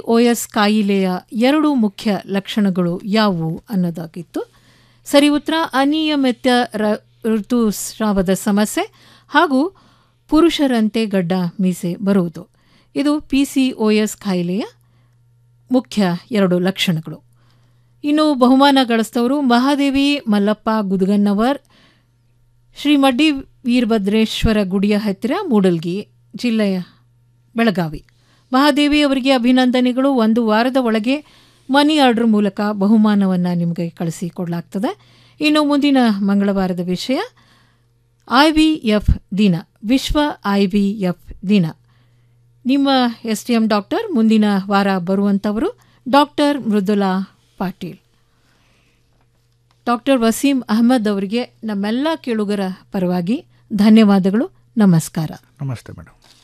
O S ಕಾಯಿಲೆಯ ಎರಡು ಮುಖ್ಯ ಲಕ್ಷಣಗಳು ಯಾವುವು ಅನ್ನೋದಾಗಿತ್ತು ಸರಿ ಉತ್ತರ ಅನಿಯಮಿತ ರ ಋತುಸ್ರಾವದ ಸಮಸ್ಯೆ ಹಾಗೂ ಪುರುಷರಂತೆ ಗಡ್ಡ ಮೀಸೆ ಬರುವುದು ಇದು ಪಿ ಸಿ ಒ ಎಸ್ ಕಾಯಿಲೆಯ ಮುಖ್ಯ ಎರಡು ಲಕ್ಷಣಗಳು ಇನ್ನು ಬಹುಮಾನ ಗಳಿಸಿದವರು ಮಹಾದೇವಿ ಮಲ್ಲಪ್ಪ ಗುದಗನ್ನವರ್ ಶ್ರೀಮಡ್ಡಿ ವೀರಭದ್ರೇಶ್ವರ ಗುಡಿಯ ಹತ್ತಿರ ಮೂಡಲ್ಗಿ ಜಿಲ್ಲೆಯ ಬೆಳಗಾವಿ ಮಹಾದೇವಿ ಅವರಿಗೆ ಅಭಿನಂದನೆಗಳು ಒಂದು ವಾರದ ಒಳಗೆ ಮನಿ ಆರ್ಡರ್ ಮೂಲಕ ಬಹುಮಾನವನ್ನು ನಿಮಗೆ ಕಳಿಸಿಕೊಡಲಾಗ್ತದೆ ಇನ್ನು ಮುಂದಿನ ಮಂಗಳವಾರದ ವಿಷಯ ಐ ವಿ ಎಫ್ ದಿನ ವಿಶ್ವ ಐ ವಿ ಎಫ್ ದಿನ ನಿಮ್ಮ ಎಸ್ ಟಿ ಎಂ ಡಾಕ್ಟರ್ ಮುಂದಿನ ವಾರ ಬರುವಂಥವರು ಡಾಕ್ಟರ್ ಮೃದುಲಾ ಪಾಟೀಲ್ ಡಾಕ್ಟರ್ ವಸೀಂ ಅಹಮದ್ ಅವರಿಗೆ ನಮ್ಮೆಲ್ಲ ಕೇಳುಗರ ಪರವಾಗಿ ಧನ್ಯವಾದಗಳು ನಮಸ್ಕಾರ ನಮಸ್ತೆ ಮೇಡಮ್